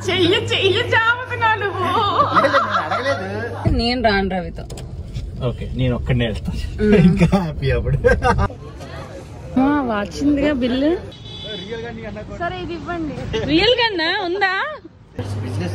చెయ్యి చెయ్యి చాపుతున్నావు నువ్వు అడగలేదు నేను రాను రవితో ఓకే నేను ఒక్కడనే వెళ్తాను ఇంకా హ్యాపీ అప్పుడు వచ్చిందిగా బిల్లు సరే ఇది ఇవ్వండి రియల్ కన్నా ఉందా బిజినెస్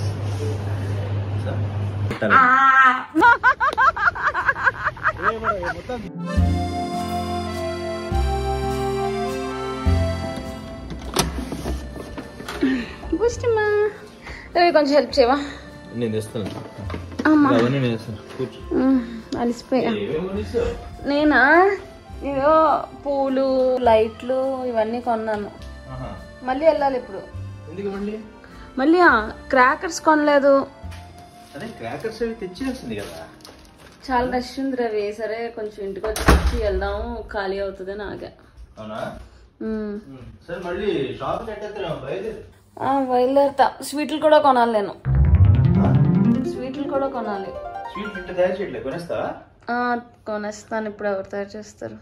బూస్టమ్మా రవి కొంచెం హెల్ప్ చేయవా నేను తెస్తాను అమ్మా అవన్నీ నేను తెస్తాను కూర్చో ఉమ్, అలసిపోయా ఏమేమి కొనిస్తావు? నేనా ఇదో పూలు లైట్లు ఇవన్నీ కొన్నాను ఆహా. మళ్ళీ వెళ్ళాలి ఇప్పుడు ఎందుకు మళ్ళీ మళ్ళీ క్రాకర్స్ కొనలేదు అదే క్రాకర్స్ అవి తెచ్చేసింది కదా చాలా రష్ ఉంది రవి సరే కొంచెం ఇంటికి వచ్చి వచ్చి వెళ్దాం ఖాళీ అవుతుంది నాగా అవునా ఉమ్. ఉమ్. సరే మళ్ళీ షాప్ కట్టేద్దాం బయలుదేరు ఆ, బయలుదేరుతా స్వీట్లు కూడా కొనాలి నేను స్వీట్లు కూడా కొనాలి స్వీట్ ఇంట తయారు చేయట్లే కొనేస్తావా ఆ, కొనేస్తాను ఇప్పుడు ఎవరు తయారు చేస్తారు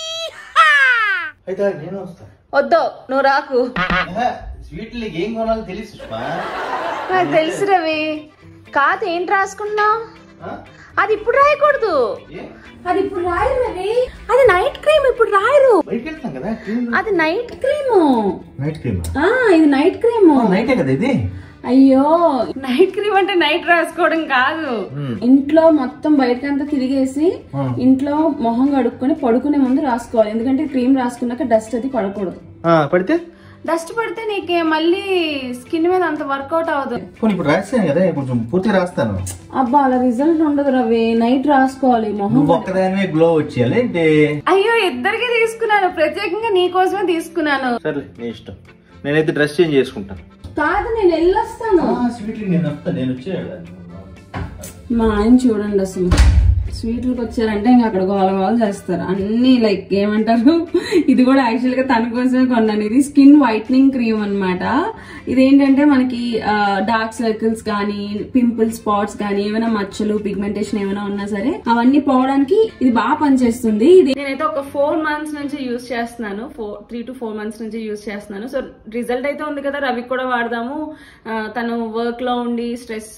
అయితే నేను వస్తా వద్దు నువ్వు రాకు ఆహా, స్వీట్లు నీకు ఏం కొనాలో తెలుసు సుష్మా నాకు తెలుసు రవి కాదు ఏంటి రాసుకుంటున్నావు ఆ? అది ఇప్పుడు రాయకూడదు ఏ అది ఇప్పుడు రాయరు రవి అది నైట్ క్రీమ్ ఇప్పుడు రాయరు బయటికి వెళ్తాం కదా క్రీమ్ అది నైట్ క్రీమ్ నైట్ క్రీమ్ ఆ ఇది నైట్ క్రీమ్ నైటే కదా ఇది అయ్యో నైట్ క్రీమ్ అంటే నైట్ రాసుకోవడం కాదు ఇంట్లో మొత్తం బయటకంతా తిరిగేసి ఇంట్లో మొహం కడుక్కొని పడుకునే ముందు రాసుకోవాలి ఎందుకంటే క్రీమ్ రాసుకున్నాక డస్ట్ అది పడకూడదు పడితే డస్ట్ పడితే నీకే మళ్ళీ స్కిన్ మీద అంత వర్కౌట్ అవ్వదు పోనీ ఇప్పుడు రాసాను కదా కొంచెం పూర్తిగా రాస్తాను అబ్బా అలా రిజల్ట్ ఉండదు రవి నైట్ రాసుకోవాలి మొహం నువ్వు ఒక్కదానివే గ్లో వచ్చేయాలి ఏంటి అయ్యో ఇద్దరికి తీసుకున్నాను ప్రత్యేకంగా నీ కోసమే తీసుకున్నాను సర్లే నీ ఇష్టం నేనైతే డ్రెస్ చేంజ్ చేసుకుంటాను కాదు నేను వెళ్ళొస్తాను స్వీట్లు నేను వస్తా నేను వచ్చేయాలి మా ఆయన చూడండి అసలు స్వీట్లకు వచ్చారంటే ఇంకా అక్కడ గోల గోల చేస్తారు అన్ని లైక్ ఏమంటారు ఇది కూడా యాక్చువల్ గా తన కోసమే కొన్నాను ఇది స్కిన్ వైట్నింగ్ క్రీమ్ అన్నమాట ఇదేంటంటే మనకి డార్క్ సర్కిల్స్ కానీ పింపుల్ స్పాట్స్ కానీ ఏమైనా మచ్చలు పిగ్మెంటేషన్ ఏమైనా ఉన్నా సరే అవన్నీ పోవడానికి ఇది బాగా పనిచేస్తుంది ఇది నేనైతే ఒక ఫోర్ మంత్స్ నుంచి యూస్ చేస్తున్నాను four three to four months నుంచి యూస్ చేస్తున్నాను సో రిజల్ట్ అయితే ఉంది కదా రవి కూడా వాడదాము ఆ, తను వర్క్ లో ఉండి స్ట్రెస్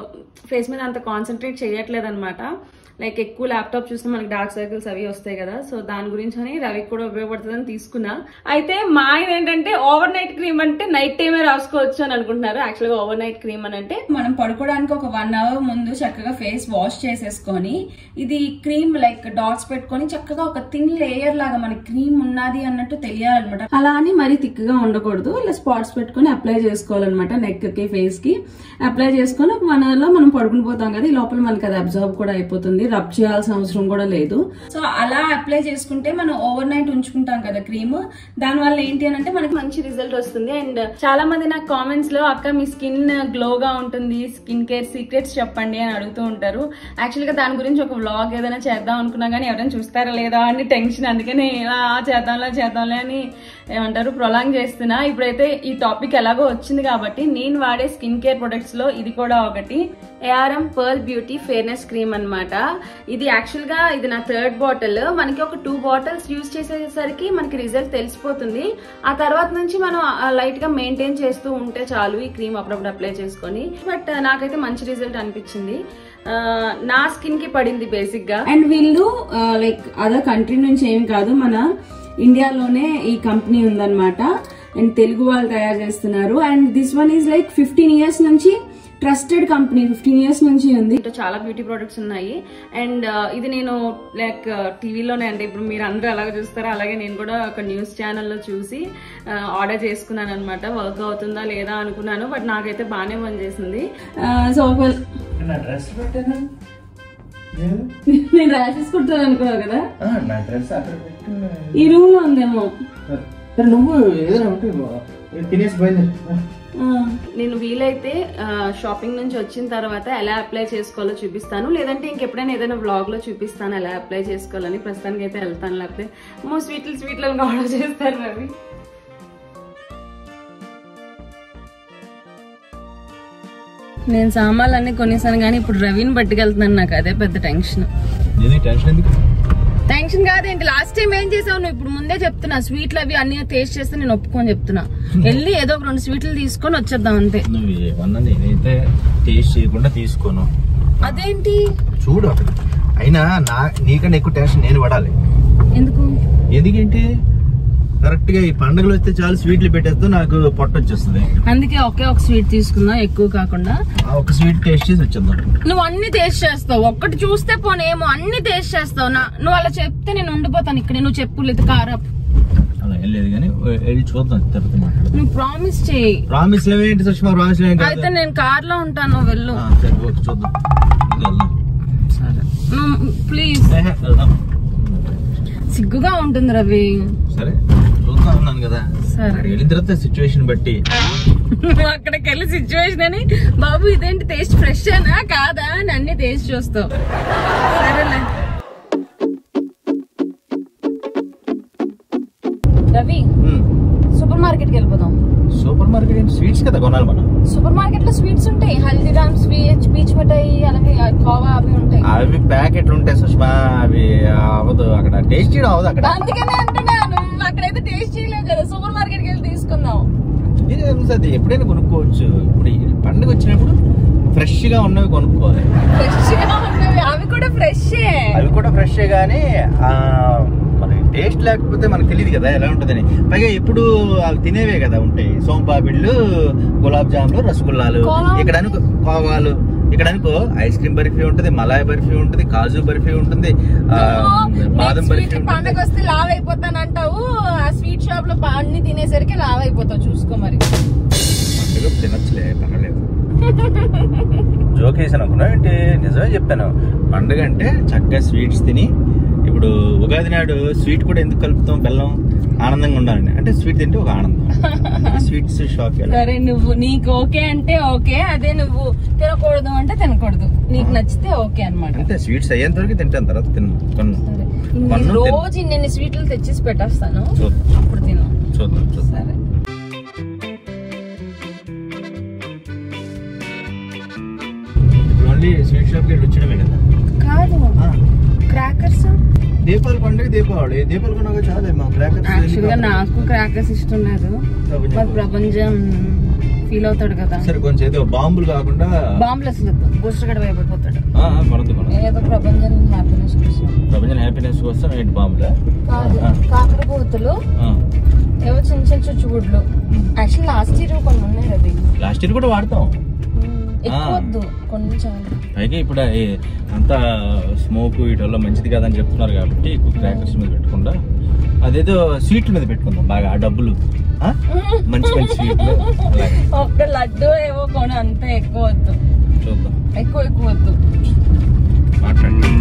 ఫేస్ మీద అంత కాన్సన్ట్రేట్ చేయట్లేదు అనమాట లైక్ ఎక్కువ ల్యాప్టాప్ చూస్తే మనకి డార్క్ సర్కిల్స్ అవి వస్తాయి కదా సో దాని గురించి అని రవికి కూడా ఉపయోగపడుతుందని తీసుకున్నా అయితే మా ఆయన ఏంటంటే ఓవర్ నైట్ క్రీమ్ అంటే నైట్ టైమే రాసుకోవచ్చు అని అనుకుంటున్నారు యాక్చువల్గా ఓవర్ నైట్ క్రీమ్ అని అంటే మనం పడుకోవడానికి ఒక వన్ అవర్ ముందు చక్కగా ఫేస్ వాష్ చేసేసుకొని ఇది క్రీమ్ లైక్ డాట్స్ పెట్టుకొని చక్కగా ఒక థిన్ లేయర్ లాగా మనకి క్రీమ్ ఉన్నది అన్నట్టు తెలియాలన్నమాట అలా అని మరీ థిక్ గా ఉండకూడదు ఇలా స్పాట్స్ పెట్టుకొని అప్లై చేసుకోవాలన్నమాట నెక్ కి ఫేస్ కి అప్లై చేసుకొని ఒక వన్ అవర్ లో మనం పడుకుని పోతాం కదా ఈ లోపల మనకి అది అబ్జర్వ్ కూడా అయిపోతుంది రబ్ చేయాల్సిన అవసరం కూడా లేదు సో అలా అప్లై చేసుకుంటే మనం ఓవర్ నైట్ ఉంచుకుంటాం కదా క్రీమ్ దాని వల్ల ఏంటి అని అంటే మనకి మంచి రిజల్ట్ వస్తుంది అండ్ చాలా మంది నాకు కామెంట్స్ లో అక్క మీ స్కిన్ గ్లో గా ఉంటుంది స్కిన్ కేర్ సీక్రెట్స్ చెప్పండి అని అడుగుతూ ఉంటారు యాక్చువల్ గా దాని గురించి ఒక వ్లాగ్ ఏదైనా చేద్దాం అనుకున్నా కానీ ఎవరైనా చూస్తారా లేదా అని టెన్షన్ అందుకని ఇలా చేద్దాంలే చేద్దాంలే అని ఏమంటారు ప్రొలాంగ్ చేస్తున్నా ఇప్పుడైతే ఈ టాపిక్ ఎలాగో వచ్చింది కాబట్టి నేను వాడే స్కిన్ కేర్ ప్రొడక్ట్స్ లో ఇది కూడా ఒకటి ARM pearl beauty fairness cream అన్నమాట ఇది యాక్చువల్ గా ఇది నా థర్డ్ బాటిల్ మనకి ఒక టూ బాటిల్స్ యూజ్ చేసేసరికి మనకి రిజల్ట్ తెలిసిపోతుంది ఆ తర్వాత నుంచి మనం లైట్ గా మెయింటైన్ చేస్తూ ఉంటే చాలు ఈ క్రీమ్ అప్పుడప్పుడు అప్లై చేసుకొని బట్ నాకైతే మంచి రిజల్ట్ అనిపించింది ఆ, నా స్కిన్ కి పడింది బేసిక్ గా అండ్ వీళ్ళు లైక్ అదర్ కంట్రీ నుంచి ఏం కాదు మన ఇండియాలోనే ఈ కంపెనీ ఉందన్నమాట అండ్ తెలుగు వాళ్ళు తయారు చేస్తున్నారు and this one is like fifteen years నుంచి ట్రస్టెడ్ కంపెనీ ఫిఫ్టీన్ ఇయర్స్ నుంచి ఉంది ఇంట్లో చాలా బ్యూటీ ప్రొడక్ట్స్ ఉన్నాయి అండ్ ఇది నేను లైక్ టీవీలోనే అంటే ఇప్పుడు మీరు అందరూ అలాగ చూస్తారో అలాగే నేను కూడా ఒక న్యూస్ ఛానల్లో చూసి ఆర్డర్ చేసుకున్నాను అనమాట వర్క్ అవుతుందా లేదా అనుకున్నాను బట్ నాకైతే బాగానే పనిచేసింది సో ఒకవేళ నా డ్రెస్ పెట్టాను నేను ర్యాషెస్ కుట్టాను అనుకున్నావు కదా నా డ్రెస్ అక్కడ పెట్టు ఈ రూమ్ లో ఉందేమో సరే నువ్వు ఏదైనా ఉంటే తినేసి బయలుదేరు నేను వీలైతే షాపింగ్ నుంచి వచ్చిన తర్వాత ఎలా అప్లై చేసుకోవాలో చూపిస్తాను లేదంటే ఇంకెప్పుడైనా ఏదైనా వ్లాగ్ లో చూపిస్తాను ఎలా అప్లై చేసుకోవాలని ప్రస్తుతానికి అయితే వెళ్తాను లేకపోతే మో స్వీట్లు స్వీట్లు ఆర్డర్ చేస్తారు రవి నేను సామాన్లు అన్ని కొనేసాను కానీ ఇప్పుడు రవిని పట్టుకెళ్తున్నాను నాకు అదే పెద్ద టెన్షన్ టెన్షన్ ఎందుకు థ్యాంక్ టెన్షన్ కాదేంటి లాస్ట్ టైం ఏం చేసావు నువ్వు ఇప్పుడు ముందే చెప్తున్నా స్వీట్లు అవి అన్ని టేస్ట్ చేస్తే నేను ఒప్పుకొని చెప్తున్నా వెళ్ళి ఏదో ఒక రెండు స్వీట్లు తీసుకొని వచ్చేద్దాం అంతే నువ్వు ఏమన్నా నేనైతే టేస్ట్ చేయకుండా తీసుకోను అదేంటి చూడు అక్కడ అయినా నా నీకన్నా ఎక్కువ టెన్షన్ నేను పడాలి ఎందుకు ఎందుకంటే కరెక్ట్ గా ఈ పండుగలు వస్తే చాలు స్వీట్లు పెట్టేస్తే నాకు పొట్ట వచ్చేస్తుంది అందుకే ఒకే ఒక స్వీట్ తీసుకుందాం ఎక్కువ కాకుండా ఆ ఒక స్వీట్ టేస్ట్ చేసి వచ్చేద్దాం నువ్వు అన్ని టేస్ట్ చేస్తావు ఒక్కటి చూస్తే పోనేమో అన్ని టేస్ట్ చేస్తావు నా నువ్వు అలా చెప్తే నేను ఉండిపోతాను ఇక్కడ నువ్వు చెప్పు లేదు కారప్ అలా ఏం లేదు కానీ వెళ్ళి చూద్దాం తర్వాత మాట్లాడదాం నువ్వు ప్రామిస్ చేయి ప్రామిస్ ఏంటి సుష్మా ప్రామిస్ ఏంటి అయితే నేను కార్ లో ఉంటాను వెళ్ళు ఆ, సరే ఓకే చూద్దాం ఇంకా వెళ్దాం సరే నువ్వు ప్లీజ్ ఏహే, వెళ్దాం సిగ్గుగా ఉంటుంది రవి సరే చూద్దాం అన్నాను కదా సరే అక్కడికి వెళ్ళిన తర్వాత సిచ్యువేషన్ బట్టి నువ్వు అక్కడికి వెళ్ళి సిచ్యువేషన్ అని బాబు ఇదేంటి టేస్ట్ ఫ్రెష్ అనా కాదా అని అన్ని టేస్ట్ చూస్తావు సరేలే రవి సూపర్ మార్కెట్ కి వెళ్ళిపోదాం సూపర్ మార్కెట్ ఏంటి స్వీట్స్ కదా కొనాలి మనం సూపర్ మార్కెట్ లో స్వీట్స్ ఉంటాయి హల్దీరామ్ స్వీట్స్ పీచ్ మిఠాయి అలాగే కోవా అవి ఉంటాయి అవి ప్యాకెట్లు ఉంటాయి సుష్మా అవి అవ్వదు అక్కడ టేస్ట్ అవ్వదు అక్కడ అందుకనే అంటున్నాను అక్కడైతే టేస్ట్ చేయలేవు కదా సూపర్ మార్కెట్ కి వెళ్ళి తీసుకుందాం ఇది అది ఎప్పుడైనా కొనుక్కోవచ్చు ఇప్పుడు ఈ పండుగ వచ్చినప్పుడు ఫ్రెష్ గా ఉన్నవి కొనుక్కోవాలి ఫ్రెష్ గా ఉన్నవి అవి కూడా ఫ్రెష్ అవి కూడా ఫ్రెష్ కానీ మరి టేస్ట్ లేకపోతే మనకు తెలియదు కదా ఎలా ఉంటుందని పైగా ఎప్పుడు అవి తినేవే కదా ఉంటాయి సోంపాపిళ్ళు గులాబ్ జాములు రసగుల్లాలు కోవా ఇక్కడ అనుకో కోవాలు ఇక్కడ అనుకో ఐస్ క్రీమ్ బర్ఫీ ఉంటుంది మలాయ్ బర్ఫీ ఉంటుంది కాజు బర్ఫీ ఉంటుంది ఆ, బాదం బర్ఫీ స్వీట్ ఉంటుంది పండగ వస్తే లావ్ అయిపోతానంటావు ఆ స్వీట్ షాప్ లో పా- అన్ని తినేసరికి లావ్ అయిపోతావు చూసుకో మరి పండుగ తినచ్చులే పర్వాలేదు జోక్ వేసాను అనుకున్నా అంటే నిజమే చెప్పాను పండుగ అంటే చక్కగా స్వీట్స్ తిని ఇప్పుడు ఉగాది నాడు స్వీట్ కూడా ఎందుకు కలుపుతాం బెల్లం ఆనందంగా ఉండాలని అంటే స్వీట్ తింటే ఒక ఆనందం స్వీట్స్ షాప్ సరే నువ్వు నీకు ఓకే అంటే ఓకే అదే నువ్వు తినకూడదు అంటే తినకూడదు నీకు నచ్చితే ఓకే అన్నమాట అంటే స్వీట్స్ అయ్యేంత వరకు తింటాను తర్వాత తిను కొన్ను సరే పన్ను తిను. రోజు ఇన్ని స్వీట్లు తెచ్చేసి పెట్టేస్తాను చూద్దాం అప్పుడు తిను చూద్దాం చూద్దాం సరే ఇప్పుడు ఓన్లీ స్వీట్ షాప్కి వెళ్ళి వచ్చడమే కదా కాదు ఆ, క్రాకర్స్ దీపావళి పండుగ దీపావళి దీపావళి పండుగ చాలే మా యాక్చువల్ గా క్రాకర్స్ నాకు క్రాకర్స్ ఇష్టం లేదు మరి ప్రపంచం ఫీల్ అవుతాడు కదా సరే కొంచెం ఏదో బాంబులు కాకుండా బాంబులు అసలు బూస్టర్ గడ భయపడిపోతాడు ఆ, ఆ, కొనద్దు కొనద్దు ఏదో ప్రపంచం హ్యాపీనెస్ కోసం ప్రపంచం హ్యాపీనెస్ కోసం ఏంటి బాంబులా కాదు ఆ. కాకరపూతలు ఆ. ఏవో చిన్న చిన్న చుచ్చుగుడ్లు యాక్చువల్ లాస్ట్ ఇయర్ కొన్ని ఉన్నాయి రవి లాస్ట్ ఇయర్ కూడా వాడతాం ఎక్కువ వద్దు కొన్ని చాలు పైగా ఇప్పుడు ఈ- అంతా స్మోక్ వీటి వల్ల మంచిది కాదని చెప్తున్నారు కాబట్టి ఎక్కువ క్రాకర్స్ మీద పెట్టకుండా అదేదో స్వీట్ల మీద పెట్టుకుందాం బాగా ఆ డబ్బులు ఆ? మంచి మంచి స్వీట్లు అలాగే ఒక్క లడ్డు ఏవో కొని అంత ఎక్కువ వద్దు చూద్దాం ఎక్కువ ఎక్కువ వద్దు మాట్లాడండి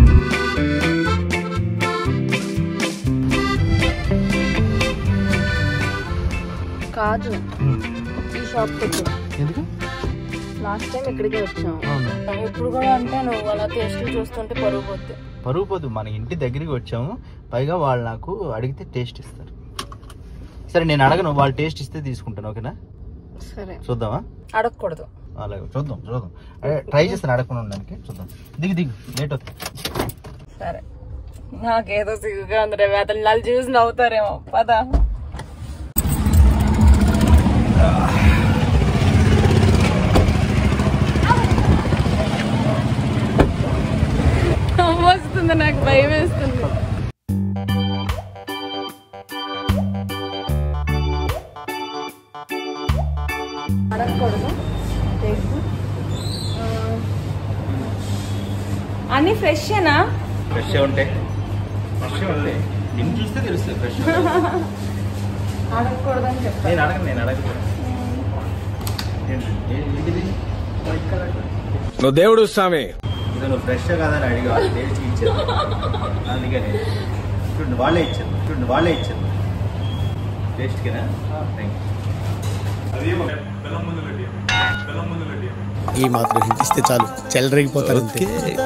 కాదు ఈ షాప్ వచ్చి ఎందుకు లాస్ట్ టైం ఇక్కడికే వచ్చాం ఇప్పుడు కూడా అంటే నువ్వు అలా టేస్ట్ చూస్తుంటే పరుగు పోద్ది పరుగు పోదు మన ఇంటి దగ్గరికి వచ్చాము పైగా వాళ్ళు నాకు అడిగితే టేస్ట్ ఇస్తారు సరే నేను అడగను వాళ్ళు టేస్ట్ ఇస్తే తీసుకుంటాను ఓకేనా సరే చూద్దామా అడగకూడదు అలాగే చూద్దాం చూద్దాం అదే ట్రై చేస్తాను అడగకుండా ఉండడానికి చూద్దాం దిగు దిగు లేట్ అవుతుంది సరే నాకేదో సిగ్గుగా ఉంది రేపు అతను నన్ను చూసి నవ్వుతారేమో పద వస్తుంది నాకు భయం వేస్తుంది అడగకూడదు టేస్ట్ అన్ని ఫ్రెషేనా ఫ్రెష్ ఉంటాయి ఫ్రెష్ ఉంటాయి నిన్ను చూస్తే తెలుస్తుంది ఫ్రెష్ అడగకూడదని చెప్పాను నేను అడగను నేను అడగను ఏంటి? ఏ- ఏంటిది వైట్ కలర్ నువ్వు దేవుడు స్వామి ఇది నువ్వు ఫ్రెష్ కాదని అడిగా వాళ్ళు టేస్ట్ ఇచ్చారు అందుకని చూడండి వాళ్ళే ఇచ్చారు చూడండి వాళ్ళే ఇచ్చారు టేస్ట్కేనా థ్యాంక్ ఈ మాత్రం హింట్ ఇస్తే చాలు చెలరేగిపోతారు అంతే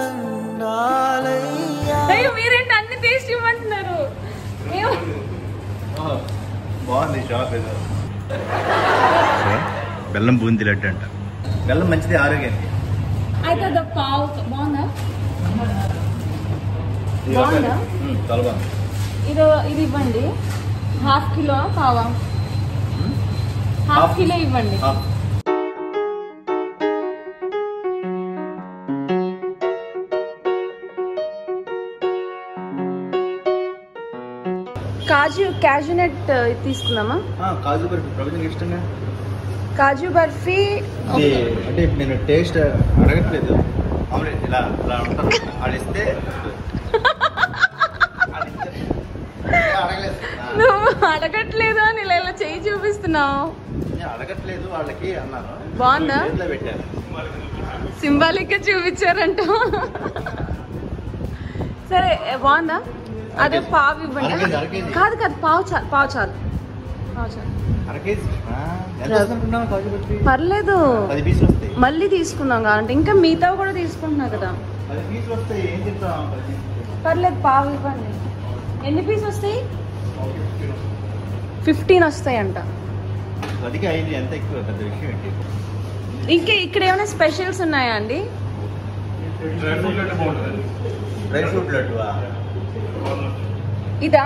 అయ్యో మీరేంటి అన్ని టేస్ట్ ఇవ్వమంటున్నారు ఏం- బాగుంది షాప్ ఏదో బెల్లం బూందీ లడ్డు అంట బెల్లం మంచిది ఆరోగ్యానికి అయితే అది పావు బాగుందా ఇది బాగుందా? ఉమ్, చాలా బాగుంది ఇది ఇది ఇవ్వండి హాఫ్ కిలో కావా హాఫ్ హాఫ్. కిలో ఇవ్వండి ఆ, కాజు క్యాజు నట్ తీసుకుందామా ఆ, కాజు బర్ఫీ ప్రపంచం ఇష్టంగా కాజు బర్ఫీ ఇది అంటే నేను టేస్ట్ అడగట్లేదు మామూలు ఇలా ఇలా ఉంటారు వాళ్ళు ఇస్తే వాళ్ళు ఇస్తే- అడగలేదు ఆ, నువ్వు అడగట్లేదు అని ఇలా ఇలా చేయి చూపిస్తున్నావు నేను అడగట్లేదు వాళ్ళకి అన్నాను బాగుందా? చేతిలో పెట్టారు సింబాలిక్ గా చూపించారంట సరే ఏ, బాగుందా అదే అరకేజీ. పావు ఇవ్వండి అరకేజీ, అరకేజీ. కాదు కాదు పావు చాలు పావు చాలు పావు చాలు అర కేజీ ఆ, ఎంత వస్తుంటున్నావు కాజు బర్ఫీ పర్లేదు పది పీసులు వస్తాయి మళ్ళీ తీసుకుందాం కావాలంటే ఇంకా మిగతా కూడా తీసుకుంటున్నా కదా పది పీసులు వస్తాయి ఏం తింటాం పది పీసులు? పర్లేదు పావు ఇవ్వండి ఎన్ని పీస్ వస్తాయి ఫిఫ్టీన్ వస్తాయంట పదికి ఐదు ఎంత ఎక్కువ పెద్ద విషయం ఏంటి ఇంకా ఇక్కడ ఏమైనా స్పెషల్స్ ఉన్నాయా అండి డ్రై ఫ్రూట్ లడ్డువా ఇదా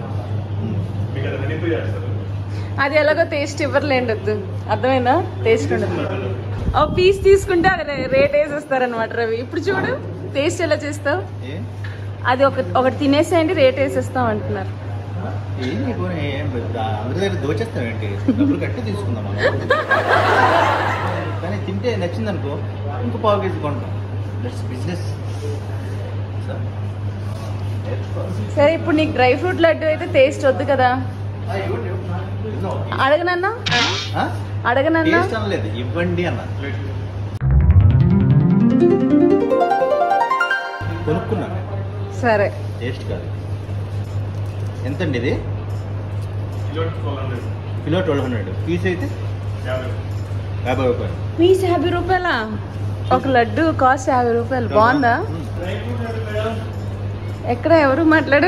అది ఎలాగో టేస్ట్ ఇవ్వర్లేండి వద్దు అర్థమైందా టేస్ట్ ఉండదు ఓ పీస్ తీసుకుంటే అది రే- రేట్ వేసేస్తారనమాట రవి ఇప్పుడు చూడు టేస్ట్ ఎలా చేస్తావు ఏ అది ఒక ఒకటి తినేసేయండి రేట్ వేసేస్తాం అంటున్నారు ఏం నీకు ఏం పెద్ద అందరి దగ్గర దోచేస్తాం ఏంటి డబ్బులు కట్టి తీసుకుందాం మనం కానీ తింటే నచ్చింది అనుకో ఇంకో పావు కేజీ కొంటాం దట్స్ బిజినెస్ సరే ఇప్పుడు నీకు డ్రై ఫ్రూట్ లడ్డు అయితే టేస్ట్ వద్దు కదా అడగనన్నా అడగనన్నా టేస్ట్ అనలేదు ఇవ్వండి అన్న కొనుక్కున్నాను సరే టేస్ట్ కాదు ఎంతండి ఇది కిలో ట్వెల్వ్ హండ్రెడ్ పీస్ అయితే యాభై రూపాయలు పీస్ యాభై రూపాయలా ఒక లడ్డు కాస్ట్ యాభై రూపాయలు బాగుందా ఎక్కడ ఎవరు మాట్లాడు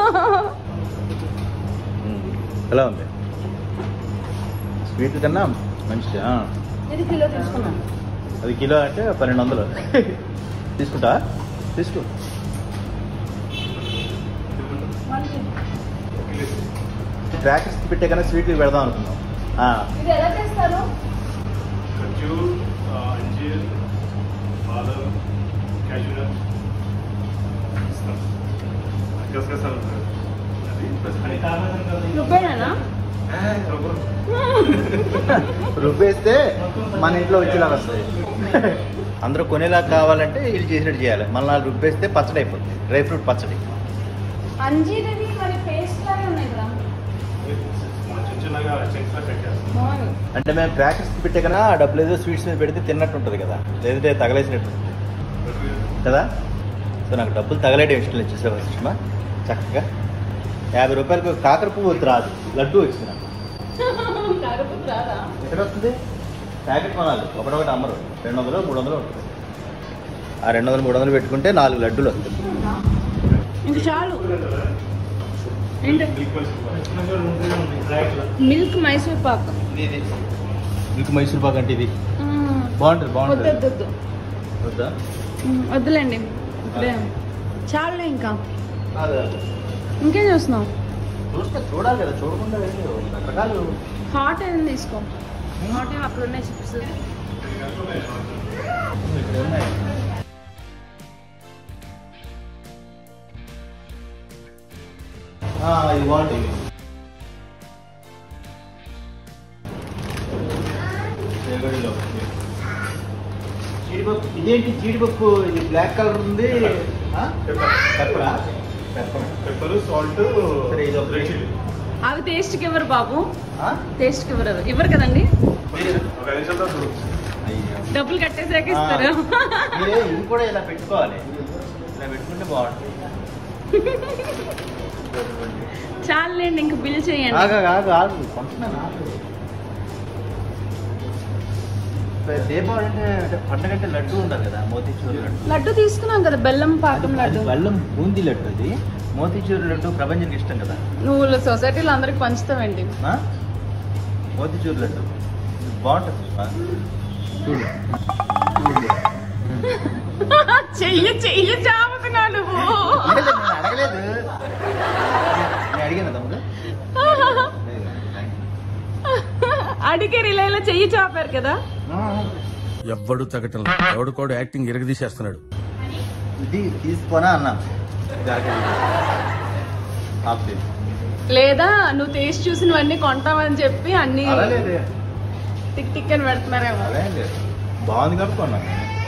మ్మ్. ఎలా ఉంది స్వీట్ కన్నా మంచిది ఆ. ఇది కిలో తీసుకున్నాను అది కిలో అంటే పన్నెండు వందలు తీసుకుంటా తీసుకో క్రాకర్స్ పెట్టే కన్నా స్వీట్లు పెడదాం అనుకున్నాం ఆ, ఇది ఎలా చేస్తారు खजूर अ, अंजीर बादाम कैशनट कसकसा అది నువ్వేనా రుబ్బేస్తే మన ఇంట్లో వచ్చేలాగా వస్తుంది అందరూ కొనేలా కావాలంటే వీళ్ళు చేసినట్టు చేయాలి మళ్ళీ వాళ్ళు రుబ్బేస్తే పచ్చడి అయిపోతుంది డ్రై ఫ్రూట్ పచ్చడి అంజీరవి మరి పేస్ట్ లాగే ఉన్నాయి కదా చిన్న చిన్నగా చెక్స్లో పెట్టేస్తాం బాగుంది అంటే మేము క్రాకర్స్ పెట్టే కన్నా ఆ డబ్బులు ఏదో స్వీట్స్ మీద పెడితే తిన్నట్టు ఉంటుంది కదా లేదంటే తగలేసినట్టు ఉంటుంది. కదా సో నాకు డబ్బులు తగలేయడం ఇష్టం లేదు చూసావా సుష్మా చక్కగా యాభై రూపాయలకు కాకర పువ్వు వద్దు రాదు లడ్డు వచ్చింది నాకు కాకపోతే రాదా ఎక్కడ వస్తుంది ప్యాకెట్ కొనాలి ఒకటొకటి అమ్మరు రెండు వందలు మూడు వందలు ఉంటుంది ఆ రెండు వందలు మూడు వందలు పెట్టుకుంటే నాలుగు లడ్డూలు వస్తాయి ఇంక చాలు ఏంటి మిల్క్ మైసూర్ పాక్ ఇది మిల్క్ మైసూర్ పాక్ అంటే ఇది బాగుంటుంది వద్దు బాగుంటుంది వద్దు వద్దు వద్దా మ్మ్, వద్దులేండి ఇప్పుడే చాలులే ఇంకా అదే ఇంకేం చూస్తున్నావు చూస్తే చూడాలి కదా చూడకుండా వెళ్ళి రకరకాలు హాట్ ఏదైనా తీసుకో హాట్ ఏం అక్కడ ఉన్నాయి చిప్స్ ఇక్కడ ఉన్నాయి ఆ, ఇది బాగుంటుంది జగడిలో. జీడిపప్పు ఇదేంటి జీడిపప్పు ఇది బ్లాక్ కలర్ ఉంది ఆ? పెప్పరా పెప్పర్ పెప్పర్ సాల్ట్ సరే, ఇది ఒకటి. రెడ్ చిల్లీ అవి టేస్ట్కి ఇవ్వరు బాబు ఆ? టేస్ట్కి ఇవ్వరు అవి. ఇవ్వరు కదండి ఒక ఐదు నిమిషాలు చూడొచ్చు అయ్యో. డబ్బులు కట్టేసాక ఇస్తారు మీరే ఇది కూడా ఇలా పెట్టుకోవాలి ఇలా పెట్టుకుంటే బాగుంటుంది చాలండి ఇంక బిల్ చేయండి ఆగు ఆగు ఆగు కొంటున్నాను ఆగు దీపావళి అంటే అంటే పండగ అంటే లడ్డు ఉండాలి కదా మోతీచూరు లడ్డు లడ్డు తీసుకున్నాం కదా బెల్లం పాకం అది లడ్డు బెల్లం బూందీ లడ్డు అది మోతీచూరు లడ్డు ప్రపంచానికి ఇష్టం కదా నువ్వు సొసైటీలో అందరికి పంచుతావేంటి ఆ? మోతీచూరు లడ్డు బాగుంటుంది సుష్మా. చూడు చూడు చెయ్యి చెయ్యి చాపుతున్నావు నువ్వు లేదు, నేను అడగలేదు నేను అడిగాను తమ్ముడు లేదు, థాంక్ అడిగే రిలేలో చెయ్యి చాపారు కదా యూ. ఎవ్వడు తగ్గటం ఎవడు కూడా యాక్టింగ్ ఇరగదీసేస్తున్నాడు ఇది తీసుకోనా అన్నా హాఫ్ చేసి లేదా నువ్వు టేస్ట్ చూసినవన్నీ కొంటామని చెప్పి అన్ని అలా లేదే టిక్ టిక్ అని పెడుతున్నారేమో అలా ఏం లేదు బాగుంది కాబట్టి కొన్నాను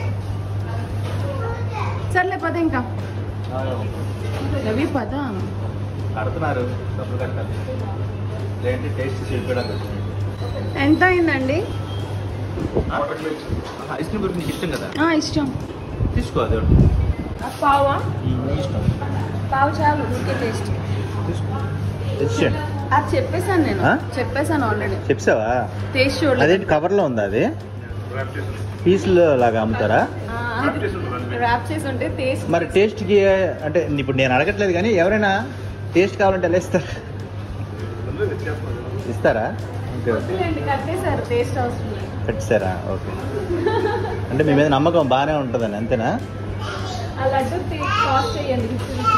సర్లే పద ఇంకా రవి పద కడుతున్నారు డబ్బులు కట్టాలి లేదంటే టేస్ట్ చేయడానికి ఎంత అయిందండి ఐస్ క్రీమ్ గురించి నీకు ఇష్టం కదా ఆ, ఇష్టం తీసుకో అది ఒకటి. పావా నీ ఇష్టం పావు చాలు ఊరికే టేస్ట్ తీసుకో తెచ్చేయండి అది చెప్పేశాను నేను ఆ? చెప్పేశాను ఆల్రెడీ చెప్పావా టేస్ట్ చూడలేదు అదేంటి కవర్లో ఉందా అది ర్యాప్ చేసి పీసులు లాగా అమ్ముతారా ర్యాప్ చేసి ఉంటుంది ర్యాప్ చేసి ఉంటే టేస్ట్ మరి టేస్ట్కి అంటే ఇప్పుడు నేను అడగట్లేదు కానీ ఎవరైనా టేస్ట్ కావాలంటే ఎలా ఇస్తారు అందరూ తెచ్చేస్తున్నారు ఇస్తారా ఓకే ఓకే వద్దులేండి, కట్టేశారు టేస్ట్ అవసరం లేదు కట్టిస్తారా ఓకే అంటే మీ మీద నమ్మకం బాగానే ఉంటుందని అంతేనా ఆ లడ్డు కాస్ట్ చేయండి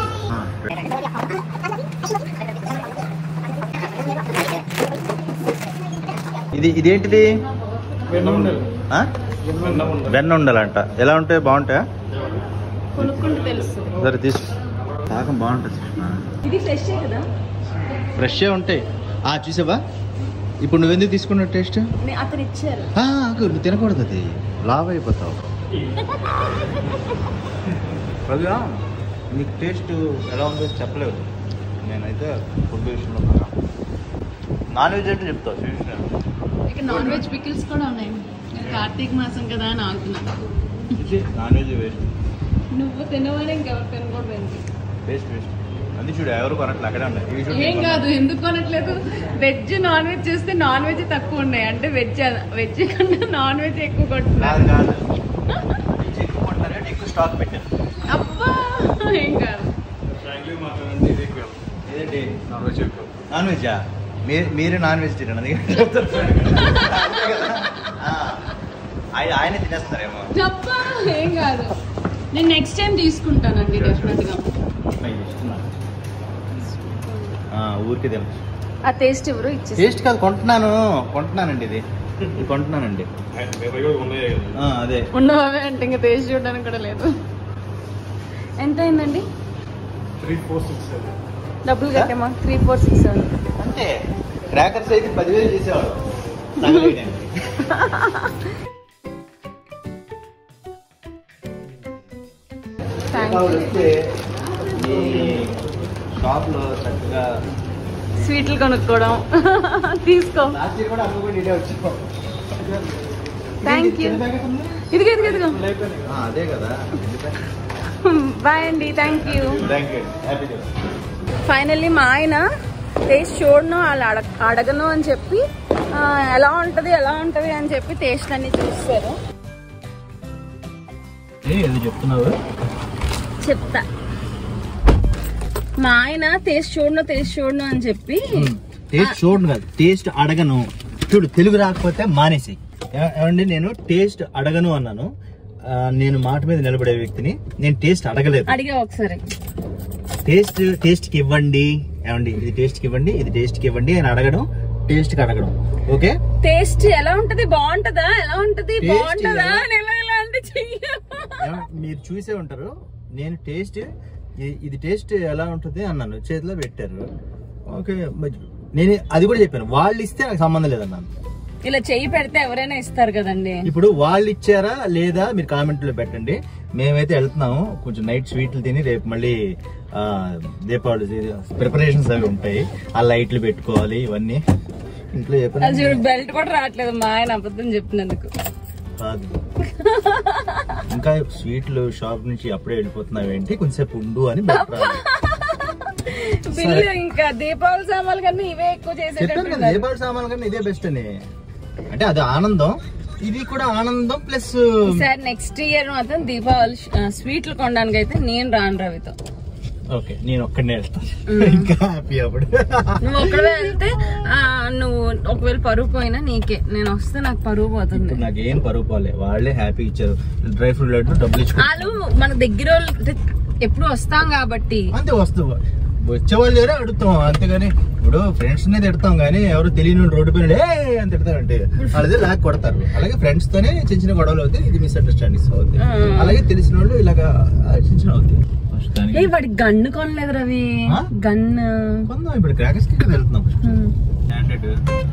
ఇది ఇదేంటిది వెన్న ఉండాలి ఆ? వెన్న ఉండాలి వెన్న ఉండాలంట ఎలా ఉంటాయి బాగుంటాయా కొనుక్కుంటే తెలుస్తుంది సరే తీసుకో పాకం బాగుంటుంది ఇది ఫ్రెష్ కదా ఫ్రెష్గా ఉంటాయి ఆ చూసావా ఇప్పుడు నువ్వెందుకు తీసుకున్నావు టేస్ట్ నే- అతను ఇచ్చారు ఆ, ఆగు, నువ్వు తినకూడదు అది లావ్ అయిపోతావు రవిగా నీకు టేస్ట్ ఎలా ఉందో చెప్పలేవు నేనైతే ఫుడ్ విషయంలో నాన్ వెజ్ అంటే చెప్తావు స్వీట్ ఇక నాన్ వెజ్ పికిల్స్ కూడా ఉన్నాయి నేను కార్తీక మాసం కదా అని ఆగుతున్నాను నాన్ వెజ్ వేస్ట్ నువ్వు తినవని ఇంకెవరు తినకూడదు ఏంటి? వేస్ట్ వేస్ట్ అది చూడు ఎవరు కొనట్లు అక్కడే ఉన్నాయి ఇవి చూడు ఏం కాదు ఎందుకు కొనట్లేదు వెజ్ నాన్ వెజ్ చూస్తే నాన్ వెజ్ తక్కువ ఉన్నాయి అంటే వెజ్ వెజ్ కన్నా నాన్ వెజ్ ఎక్కువ కాదు కొంటున్నారు కాదు ఇది ఎక్కువ కొంటారు కాబట్టి ఎక్కువ స్టాక్ పెట్టాను అబ్బా ఏం కాదు ఫ్రాంక్లీ మాట్లాడండి ఇది ఎక్కువ ఏదేంటి నాన్ వెజ్ ఎక్కువ నాన్ వెజ్జా మీరు మీరే నాన్ వెజిటేరియన్ అది చెప్తారు అంతే కదా? ఆ. ఆయన ఆయనే తినేస్తారేమో అబ్బా ఏం కాదు నేను నెక్స్ట్ టైం తీసుకుంటానండి డెఫినెట్ గా అయ్యి ఇస్తున్నా. ఆ, ఊరికే తినచ్చు ఆ టేస్ట్ ఎవరు ఇచ్చేసి టేస్ట్ కాదు కొంటున్నాను కొంటున్నానండి ఇది ఇది కొంటున్నానండి ఆయన మీ దగ్గర ఉన్నాయి కదా ఆ, అదే ఉన్నవే అంటే ఇంకా టేస్ట్ చూడడానికి కూడా లేదు ఎంత అయిందండి త్రీ ఫోర్ సిక్స్ సెవెన్ డబ్బులు కట్టామా త్రీ ఫోర్ సిక్స్ సెవెన్ అంతే క్రాకర్స్ అయితే పదివేలు చేసేవాడు తగలేయడానికి. థ్యాంక్ దీపావళి యూ వస్తే ఈ షాప్లో చక్కగా స్వీట్లు కొనుక్కోవడం తీసుకో లాస్ట్ ఇయర్ కూడా అమ్మ కూడా ఇదే వచ్చాం థ్యాంక్ యూ ఇదిగో ఇదిగో ఇదిగో ఆ, అదే కదా బాయ్ అండి thank you thank you happy finally మా ఆయన టేస్ట్ చూడను వాళ్ళు అడగ అడగను అని చెప్పి ఆ, ఎలా ఉంటది ఎలా ఉంటది అని చెప్పి టేస్ట్ అన్ని చూస్తారు ఏది చెప్తున్నావు చెప్తా మా ఆయన టేస్ట్ చూడను టేస్ట్ చూడను అని చెప్పి టేస్ట్ చూడండి కాదు టేస్ట్ అడగను చూడు తెలుగు రాకపోతే మానేసి ఏ- ఏమండి నేను టేస్ట్ అడగను అన్నాను ఆ, నేను మాట మీద నిలబడే వ్యక్తిని నేను టేస్ట్ అడగలేదు అడిగా ఒకసారి టేస్ట్ టేస్ట్ కి ఇవ్వండి ఏమండి ఇది టేస్ట్ కి ఇవ్వండి ఇది టేస్ట్ కి ఇవ్వండి అని అడగడం టేస్ట్ కి అడగడం ఓకే టేస్ట్ ఎలా ఉంటది బాగుంటదా ఎలా ఉంటది Taste బాగుంటదా ఎలా- అని ఎలా ఎలా అంటే చెయ్య ఏమ- మీరు చూసే ఉంటారు నేను టేస్ట్ ఇ- ఇది టేస్ట్ ఎలా ఉంటుంది అన్నాను చేతిలో పెట్టారు ఓకే మరి నేను అది కూడా చెప్పాను వాళ్ళు ఇస్తే నాకు సంబంధం లేదన్నాను ఇలా చెయ్యి పెడితే ఎవరైనా ఇస్తారు కదండి ఇప్పుడు వాళ్ళు ఇచ్చారా లేదా మీరు కామెంట్ లో పెట్టండి మేమైతే వెళ్తున్నాము కొంచెం నైట్ స్వీట్లు తిని రేపు మళ్ళీ ఆ, దీపావళి ప్రిపరేషన్స్ అవి ఉంటాయి ఆ లైట్లు పెట్టుకోవాలి ఇవన్నీ ఇంట్లో ఏ పని అది చూడు బెల్ట్ కూడా రావట్లేదు మా ఆయన అబద్ధం చెప్పినందుకు కాదు ఇంకా స్వీట్లు షాప్ నుంచి అప్పుడే వెళ్ళిపోతున్నావు ఏంటి కొంచెంసేపు ఉండు అని బయట రావాలి. బిల్లు ఇంకా దీపావళి సామాన్లు కన్నా ఇవే ఎక్కువ చెప్పాను కదా చేసేటట్టు దీపావళి సామాన్లు కన్నా ఇదే బెస్ట్ అని అంటే అది ఆనందం ఇది కూడా ఆనందం ప్లస్ సార్ నెక్స్ట్ ఇయర్ మాత్రం దీపావళి ఆ, స్వీట్లు కొనడానికి అయితే నేను రాను రవితో ఓకే నేను ఒక్కడనే వెళ్తాను ఇంకా హ్యాపీ అప్పుడు నువ్వు ఒక్కడే వెళ్తే ఆ, నువ్వు ఒకవేళ పరువు పోయినా నీకే నేను వస్తే నాకు పరువు పోతుంది ఇప్పుడు నాకు ఏం పరువు పోలే వాళ్ళే హ్యాపీ ఇచ్చారు డ్రై ఫ్రూట్ లడ్డు డబ్బులు ఇచ్చుకో వాళ్ళు మన దగ్గర వాళ్ళు అంటే ఎప్పుడు వస్తాం కాబట్టి అంతే వస్తువు వచ్చేవాళ్ళు లేరే అడుగుతాం అంతేగాని ఇప్పుడు ఫ్రెండ్స్ నే తిడతాం కానీ ఎవరు తెలియని వాళ్ళు రోడ్డు పైన ఏ అని తిడతారంటే వాళ్ళదే లాక్ కొడతారు అలాగే ఫ్రెండ్స్ తోనే చిన్న చిన్న గొడవలు అవుతాయి ఇది మిస్అండర్స్టాండింగ్స్ అవుతాయి ఆ. అలాగే తెలిసిన వాళ్ళు ఇలాగా ఆ, చిన్న చిన్న అవుతాయి ప్రస్తుతానికి ఏ వాడి గన్ను కొనలేదు రవి ఆ? గన్ను కొందాం ఇప్పుడు క్రాకర్స్ కి కదా వెళ్తున్నాం ఫస్ట్ స్టాండర్డ్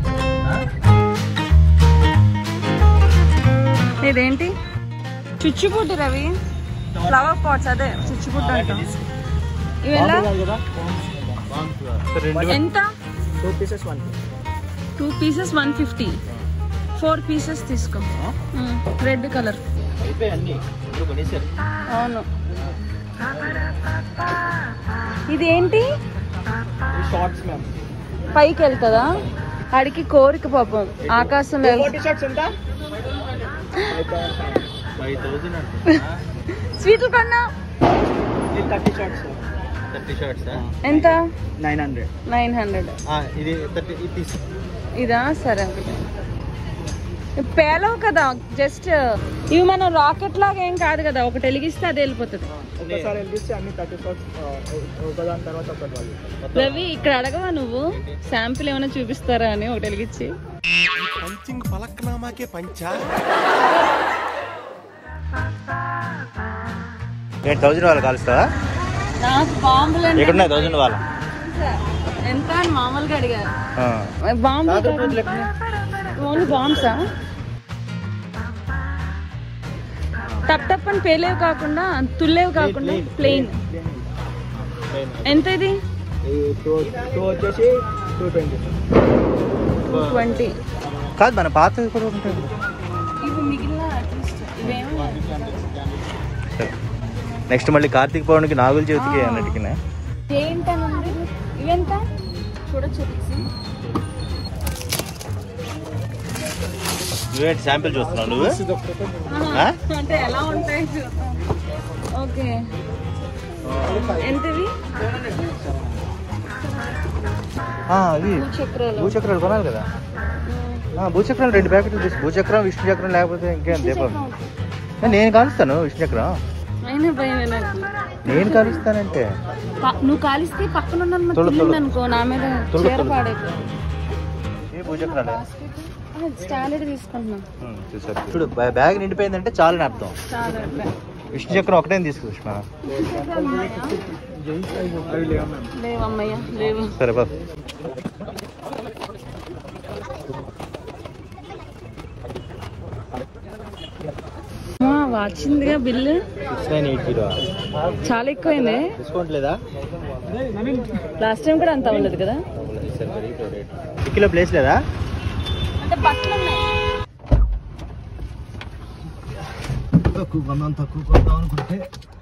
ఇదేంటి చుచ్చుబుడ్డి రవి ఫ్లవర్ పాట్స్ అదే చుచ్చుబుడ్డి అంటాం ఇవి ఎలా ఎంత two pieces one two pieces one fifty four pieces తీసుకో రెడ్ కలర్ అయిపోయి అన్ని ఇప్పుడు కొనేసారు అవును ఇది ఏంటి షార్ట్స్ మ్యామ్ పైకి వెళ్తుందా ఆడికి కోరిక పాపం ఆకాశంలో వెళ్తుంది. షార్ట్స్ ఎంత ఫైవ్ థౌసండ్ అంటున్నా స్వీట్లు కన్నా ఇది థర్టీ షార్ట్స్ థర్టీ షార్ట్స్ ఎంత నైన్ హండ్రెడ్ నైన్ హండ్రెడ్ ఇది థర్టీ ఇది తీసు ఇదా సరే పేలవు కదా జస్ట్ ఇవి మనం రాకెట్ లాగా ఏం కాదు కదా ఒకటి వెలిగిస్తే అది వెళ్ళిపోతుంది ఒకసారి వెళ్ళిస్తే అన్ని థర్టీ షార్ట్స్ ఒకదాని తర్వాత ఒకటి వాళ్ళు రవి ఇక్కడ అడగవా నువ్వు శాంపిల్ ఏమైనా చూపిస్తారా అని ఒకటి వెలిగించి పంచింగ్ పలక్నామాకే పంచా ఏంటి థౌసండ్ వాళ్ళు కాలుస్తావా నాకు బాంబులు అంటే ఎక్కడున్నాయి థౌసండ్ వాళ్ళ ఎంత అని మామూలుగా అడిగారు బాంబులు ఓన్లీ బాంబ్సా టప్ టప్ అని పేలేవు కాకుండా తుల్లేవు కాకుండా ప్లెయిన్ ఎంత ఇది టూ టూ వచ్చేసి టూ ట్వంటీ టూ ట్వంటీ కాదు మన పాత కూడా ఉంటుంది ఇవి మిగిలిన అట్లీస్ట్ ఇవేమో నెక్స్ట్ మళ్ళీ కార్తీక పౌర్ణమికి నాగుల చవితికి అన్నట్టుకి ఏంటని ఉంది ఇవెంత చూడొచ్చు తీసి. నువ్వేంటి శాంపిల్ చూస్తున్నావు నువ్వు ఆహా, అంటే ఎలా ఉంటాయి చూద్దాం. ఓకే ఎంతవి అవి చక్రాలు భూచక్రాలు కొనాలి కదా ఆ, భూచక్రాలు రెండు ప్యాకెట్లు తీసు భూచక్రం విష్ణు చక్రం లేకపోతే ఇంకేం దీపం నేను కాలుస్తాను విష్ణు చక్రం అయినా భయమే నాకు నేను కాలుస్తానంటే ప- నువ్వు కాలిస్తే పక్కన ఉన్న తుళ్ళు, తుళ్ళు. అనుకో నా మీద తుళ్ళు, చీర తుళ్ళు. పాడైపో ఏ భూచక్రాలే స్టాండర్డ్ తీసుకుంటున్నా ఉమ్, చూసారు చూడు బ్యా- బ్యాగ్ నిండిపోయిందంటే చాలని అర్థం చాలా విష్ణు చక్రం ఒకటే తీసుకో విష్ణు అవి లేవు మ్యామ్ లేవమ్మయ్య లేవు సరే బాబు అమ్మా, వచ్చిందిగా bill six nine eight zero చాలా ఎక్కువైంది డిస్కౌంట్ లేదా లాస్ట్ టైం కూడా అంత అవ్వలేదు కదా కిలో ప్లేస్ లేదా అంటే బట్టలు ఉన్నాయి తక్కువ కొందాం తక్కువ కొందాం అనుకుంటే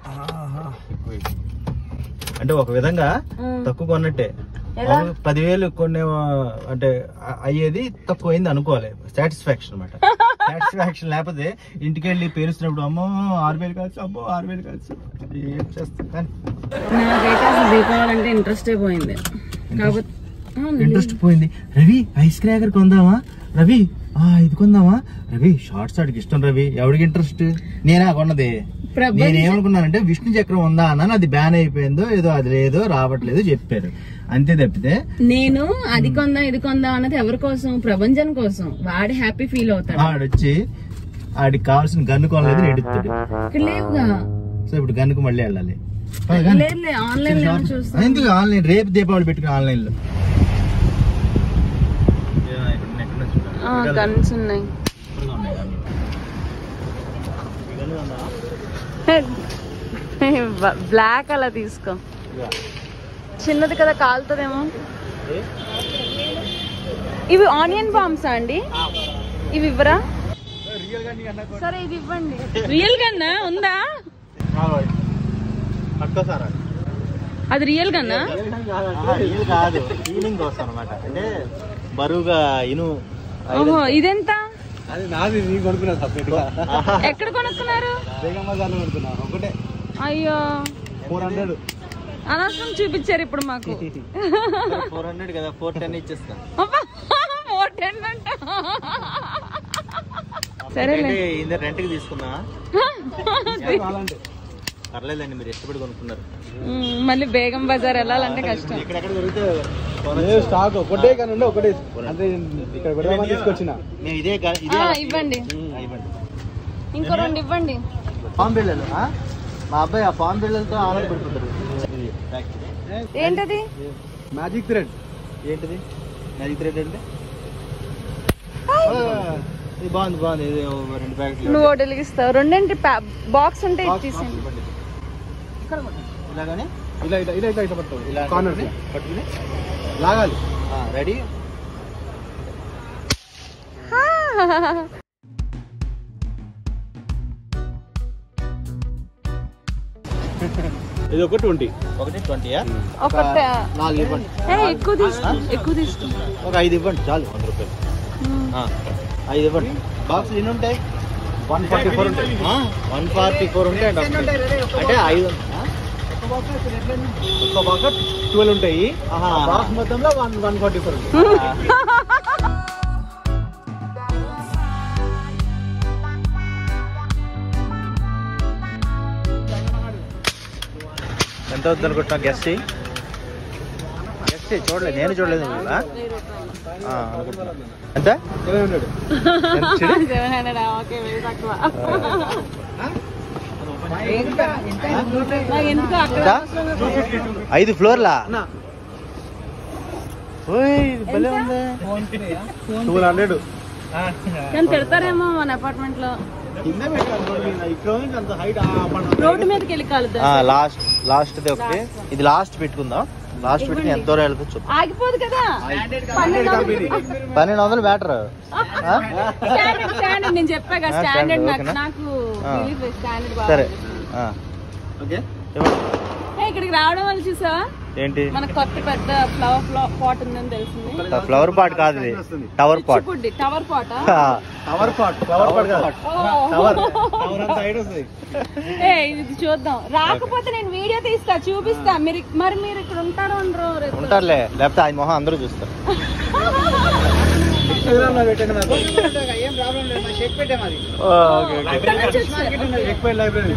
అంటే ఒక విధంగా తక్కువ కొన్నట్టే ఎలా? మామూలుగా పదివేలు కొనే అంటే అ- అయ్యేది తక్కువ అయింది అనుకోవాలి సాటిస్ఫాక్షన్ అనమాట సాటిస్ఫాక్షన్ లేకపోతే ఇంటికి వెళ్ళి పేరుస్తున్నప్పుడు అమ్మో ఆరు వేలు కాల్చు అమ్మో ఆరు వేలు కాల్చు ఏం చేస్తాం కానీ నాకైతే అసలు దీపావళి అంటే ఇంట్రెస్టే పోయింది కాకపోతే ఆ, ఇంట్రెస్ట్ పోయింది రవి ఐస్ క్రాకర్ కొందామా రవి ఆ ఇది కొందామా రవి షార్ట్స్ ఆడికి ఇష్టం రవి ఎవరికి ఇంట్రెస్ట్ నేనా కొన్నది ప్రభంజ- నేను ఏమనుకున్నానంటే విష్ణు చక్రం ఉందా అన్నాను అది బ్యాన్ అయిపోయిందో ఏదో అది లేదో రావట్లేదు చెప్పారు అంతే తప్పితే నేను అది కొందాం ఇది కొందాం అన్నది ఎవరి కోసం ప్రభంజన్ కోసం వాడి హ్యాపీ ఫీల్ అవుతాడు ఆడొచ్చి ఆడికి కావాల్సిన గన్ను కొనలేదు ఎడుతాడు ఇక్కడ లేవుగా సో ఇప్పుడు గన్నుకు మళ్ళీ వెళ్ళాలి పద గన్ను. లేదు ఆన్లైన్ లో చూస్తా ఎందుకు ఆన్లైన్ రేపు దీపావళి పెట్టుకుని ఆన్లైన్ లో గన్స్ ఉన్నాయి బ్లాక్ అలా తీసుకో చిన్నది కదా కాలుతుందేమో ఇవి ఆనియన్ బాంబ్సా అండి ఇవి ఇవ్వరా సరే ఇవి ఇవ్వండి రియల్ గన్నా ఉందా పట్టుకోసారా అది రియల్ గన్నా ఇది కాదు క్లీనింగ్ కోసం అనమాట అంటే బరువుగా ఇను ఓహో ఇదెంత అది నాది నీ కొనుక్కున్నా సపరేట్ గా ఎక్కడ కొనుక్కున్నారు బేగం బజార్లో కొనుక్కున్నా ఒకటే అయ్యో ఫోర్ హండ్రెడ్ అనవసరం చూపించారు ఇప్పుడు మాకు ఫోర్ హండ్రెడ్ కదా ఫోర్ టెన్ ఇచ్చేస్తా అబ్బా, more ten అంట. సరేలే ఇంత రెంట్ కి తీసుకుందా పర్లేదండి మీరు ఇష్టపడి కొనుక్కున్నారు ఉమ్, మళ్ళీ బేగం బజార్ వెళ్ళాలంటే కష్టం ఇక్కడెక్కడ దొరికితే ఏ స్టాక్ ఒకటే కానీ ఉండే ఒకటే అంటే ఇక్కడ పెడదామని తీసుకొచ్చిన మేము ఇదే గా- ఇదే ఆ, ఇవ్వండి ఆ, ఇవ్వండి ఇంకో రెండు ఇవ్వండి పామ్ బిళ్ళలు ఆ? మా అబ్బాయి ఆ పామ్ బిళ్ళలతో ఆనంద పెడుతుంటారు ఇది ప్యాక్. ఏంటది మ్యాజిక్ థ్రెడ్ ఏంటిది మ్యాజిక్ థ్రెడ్ అంటే ఆ, ఇది బాగుంది బాగుంది ఇది ఓ రెండు ప్యాకెట్లు నువ్వు ఒకటి వెలిగిస్తావు రెండేంటి బాక్స్ ఉంటే బాక్స్ ఇచ్చేసాను ఇవ్వండి. ఇలాగనే ఇలా ఇట్లా ఇలా ఇట్లా ఇట్లా పట్టుకోవాలి ఇలా కార్నర్ పట్టుకుని లాగాలి రెడీ ఇది ఒక ట్వంటీ ఒకటి ట్వంటీయా ఒక నాలుగు ఇవ్వండి ఏ, ఎక్కువ తీసుకో ఎక్కువ తీసుకో ఒక ఐదు ఇవ్వండి చాలు వంద రూపాయలు ఉమ్. ఆ, ఐదు ఇవ్వండి బాక్స్ ఎన్ని ఉంటాయి వన్ ఫార్టీ ఫోర్ ఉంటాయి వన్ ఫార్టీ ఫోర్ ఉంటాయి అంటే ఐదు ఆ? ఒక్క బాక్స్ ట్వెల్వ్ ఉంటాయి ఆహా. బాక్స్ మొత్తంలో వన్ వన్ ఫార్టీ ఫోర్ ఉంటాయి ఎంత అవుతుంది అనుకుంటున్నా గెస్ట్ గెస్ట్ చూడలేదు నేను చూడలేదు నువ్వు, ఆ? ఆ, అనుకుంటున్నా. ఎంత సెవెన్ హండ్రెడ్ ఎంత చూడు. సెవెన్ హండ్రెడ్ ఓకే వెరీ తక్కువ నాకు ఎందుకు అక్కడ ఎంత? ఐదు ఫ్లోర్లా ఓయ్ ఇది భలే ఉంది ట్వెల్వ్ హండ్రెడ్ కానీ తిడతారేమో మన అపార్ట్మెంట్ లో కింద పెట్టాలి ఇక్కడ నుంచి అంత హైట్ రోడ్డు మీదకి వెళ్ళి కలుద్దాం ఆ, లాస్ట్ లాస్ట్ ది ఒకటి ఇది లాస్ట్ పెట్టుకుందాం లాస్ట్ పెట్టుకుని ఎంత దూరం వెళ్తుంది చూద్దాం ఆగిపోదు కదా పన్నెండు వందలు. పన్నెండు వందలు బ్యాటర్ స్టాండర్డ్ స్టాండర్డ్ నేను చెప్పాగా ఆ, స్టాండర్డ్ స్టాండర్డ్ నాకు ఓకేనా? నాకు ఆ. తెలియదు స్టాండర్డ్ సరే బాగా ఆ, ఓకే ఇవ్వండి. ఏ, ఇక్కడికి రావడం వల్ల చూసా ఏంటి మనకు కొత్త పెద్ద ఫ్లవర్ పాట్ ఉందని తెలిసింది ఫ్లవర్ పాట్ కాదు ఇది టవర్ పాట్ చిచ్చుబుడ్డి tower pot tower pot tower pot కాదు టవర్ టవర్ అంత హైట్ వస్తుంది ఏ ఇది చూద్దాం రాకపోతే నేను వీడియో తీస్తా చూపిస్తా మీరు మరి మీరు ఇక్కడ ఉంటారో ఉండరో రేపు ఉంటారులే లేకపోతే ఆయన మొహం అందరూ చూస్తారు ఇన్స్టాగ్రామ్ లో పెట్టండి నాకు ఓ, ఓకే ఓకే ఇక్కడ నుంచి వచ్చారు. ఎక్కువ లైబ్రరీ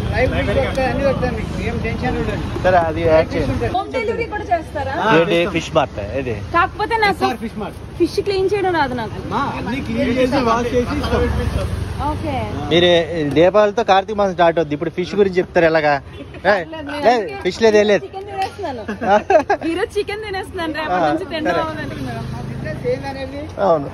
సరే అది యాడ్ చేయండి హోమ్ డెలివరీ కూడా చేస్తారా ఏంటి ఫిష్ మార్ట్ ఇది కాకపోతే నాకు ఫిష్ మార్ట్ ఫిష్ క్లీన్ చేయడం రాదు నాకు అన్ని క్లీన్ చేసి వాష్ చేసి ఇస్తాం ఓకే మీరు దీపావళితో కార్తీక మాసం స్టార్ట్ అవుద్ది ఇప్పుడు ఫిష్ గురించి చెప్తారు ఎలాగా ఫిష్ లేదు ఏం లేదు చికెన్ తినేస్తున్నాను ఈరోజు చికెన్ తినేస్తున్నాను రేపటి నుంచి తింటాం సరే. అనుకుంటున్నాను అవును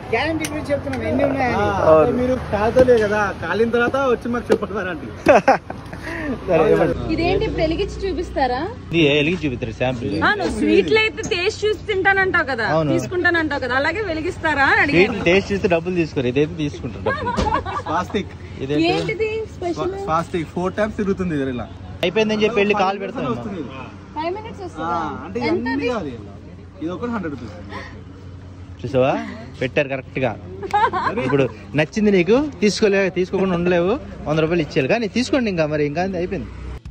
ఆ, అంటే మీరు కాదలే కదా కాలిన తర్వాత వచ్చి మాకు చెప్పండి మరి అంటే సరే ఇవ్వండి. ఇదేంటి ఇప్పుడు వెలిగించి చూపిస్తారా ఇది వెలిగి చూపిస్తారు శాంపిల్ ఆ, నువ్వు స్వీట్లు అయితే టేస్ట్ చూసి తింటానంటావు కదా అవును. తీసుకుంటానంటావు కదా అలాగే వెలిగిస్తారా అని అడిగాను స్వీట్ టేస్ట్ చేస్తే డబ్బులు తీసుకోరు ఇదైతే తీసుకుంటారు డబ్బులు స్వాస్తిక్ ఇదేంటి ఏంటిది స్పెషల్ స్వాస్తిక్ ఫోర్ టైమ్స్ తిరుగుతుంది ఇది ఇలా అయిపోయిందని చెప్పి వెళ్ళి కాల్ పెడతాను వస్తుంది ఇది. ఫైవ్ మినిట్స్ ఆ, వస్తుందా అంటే ఎంత ఇవన్నీ కాదు ఇలా. ఇది ఒకటి హండ్రెడ్ రూపీస్ చూసావా పెట్టారు కరెక్ట్ గా ఇప్పుడు నచ్చింది నీకు తీసుకోలే తీసుకోకుండా ఉండలేవు వంద రూపాయలు ఇచ్చేయాలి కానీ తీసుకోండి ఇంకా మరి ఇంకా అంతే అయిపోయింది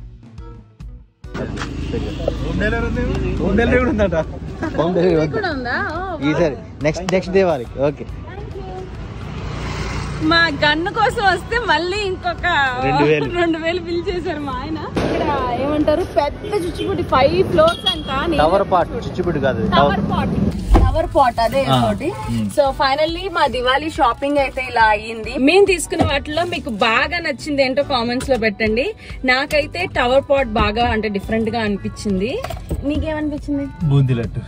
హోమ్ డెలివరీ ఉంది హోమ్ డెలివరీ కూడా ఉందంట హోమ్ డెలివరీ వద్దు కూడా ఉందా ఓ, ఈసారి నెక్స్ట్ నెక్స్ట్ దేవారికి ఓకే మా గన్ను కోసం వస్తే మళ్ళీ ఇంకొక రెండు వేలు. రెండు వేలు బిల్ చేశారు మా ఆయన ఇక్కడ ఏమంటారు పెద్ద చుచ్చుబుట్టి ఫైవ్ ఫ్లోర్స్ అంట టవర్ పాట్ చిచ్చుబుడ్డి కాదు టవర్ పాట్ టవర్ పాట్ అదే ఆ, ఒకటి మ్. సో ఫైనల్లీ మా దివాళీ షాపింగ్ అయితే ఇలా అయ్యింది మేము తీసుకున్న వాటిలో మీకు బాగా నచ్చింది ఏంటో కామెంట్స్ లో పెట్టండి నాకైతే టవర్ పాట్ బాగా అంటే డిఫరెంట్ గా అనిపించింది నీకేమనిపించింది బూందీ లడ్డు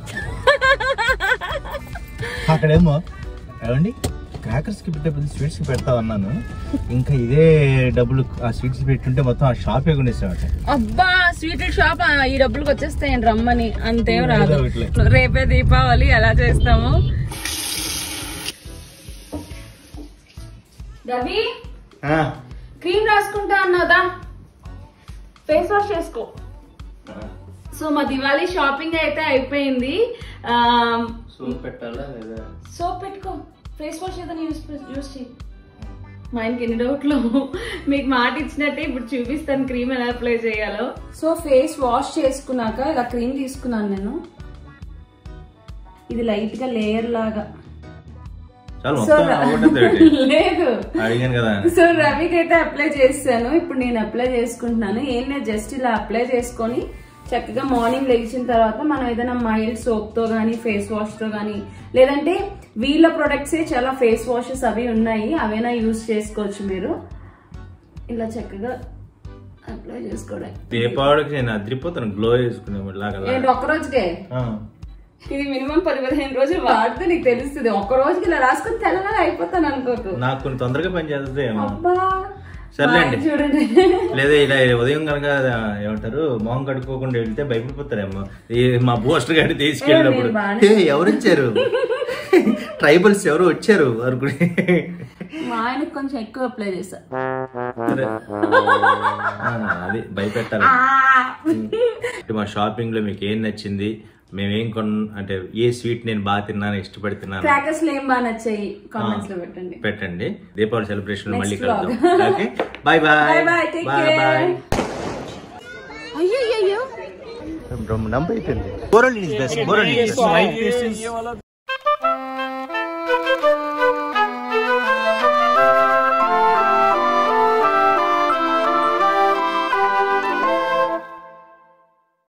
అక్కడేమో ఏమండి క్రాకర్స్ కి పెట్టే స్వీట్స్ కి పెడతా ఉన్నాను ఇంకా ఇదే డబ్బులు ఆ స్వీట్స్ పెట్టుంటే మొత్తం ఆ షాపే కొనేసామట అబ్బా స్వీట్ షాప్ ఈ డబ్బులకు వచ్చేస్తాయండి రమ్మని అంతేం ఏదో రాదు ఒకటిలే. రేపే దీపావళి ఎలా చేస్తాము రవి క్రీమ్ రాసుకుంటా అన్నదా ఫేస్ వాష్ చేసుకో సో మా దివాళీ షాపింగ్ అయితే అయిపోయింది సోప్ పెట్టాలా లేదా సోప్ పెట్టుకో ఫేస్ వాష్ ఏదైనా యూస్ యూస్ చేయి మా ఆయనకి ఎన్ని డౌట్లు మీకు మాట ఇచ్చినట్టే ఇప్పుడు చూపిస్తాను క్రీమ్ ఎలా అప్లై చేయాలో సో ఫేస్ వాష్ చేసుకున్నాక ఇలా క్రీమ్ తీసుకున్నాను నేను ఇది లైట్ గా లేయర్ లాగా చాలు సో మొత్తం అవ్వట్లేదు లేదు అడిగాను కదా సో రవికి అయితే అప్లై చేస్తాను ఇప్పుడు నేను అప్లై చేసుకుంటున్నాను ఏం లేదు జస్ట్ ఇలా అప్లై చేసుకొని చక్కగా మార్నింగ్ లేచిన తర్వాత మనం ఏదైనా మైల్డ్ సోప్ తో గానీ ఫేస్ వాష్ తో గానీ లేదంటే వీళ్ళ ప్రొడక్ట్స్ చాలా ఫేస్ వాషెస్ అవి ఉన్నాయి అవైనా యూజ్ చేసుకోవచ్చు మీరు ఇలా చక్కగా అప్లై చేసుకోవడం దీపావళికి నేను అదిరిపోతాను గ్లో వేసుకునే లాగా ఏంటి ఒక్క రోజుకే ఆ. ఇది మినిమం పది పదిహేను రోజులు వాడితే నీకు తెలుస్తుంది ఒక్క రోజుకి ఇలా రాసుకొని తెల్లగా అయిపోతాను అనుకోకు నాకు కొన్ని తొందరగా పని చేస్తుంది ఏమో అబ్బా సర్లేండి. బాగా చూడండి లేదా ఇలా ఉదయం కనుక ఏమంటారు మొహం కడుక్కోకుండా వెళ్తే భయపడిపోతారేమో ఈ మా పోస్టర్ గారి తీసుకెళ్ళినప్పుడు ఏ, నేను బాగానే- "ఏ, ఎవరు వచ్చారు ట్రైబల్స్ ఎవరు వచ్చారు అనుకుని మా ఆయనకు కొంచెం ఎక్కువ అప్లై చేశా అదే. ఆ, అది భయపెట్టాలి అంటే మా షాపింగ్ లో మీకు ఏం నచ్చింది మేమేం కొన్ అంటే ఏ స్వీట్ నేను బాగా తిన్నాను ఇష్టపడి తిన్నాను క్రాకర్స్ ఏం బాగా నచ్చాయి కామెంట్స్ లో పెట్టండి పెట్టండి దీపావళి సెలబ్రేషన్ Next మళ్ళీ vlog. కలుద్దాం okay bye bye Bye bye, take care. బ్రహ్మ నంబర్ అయిపోయింది బోరల్ ఇస్ బెస్ట్ బోరల్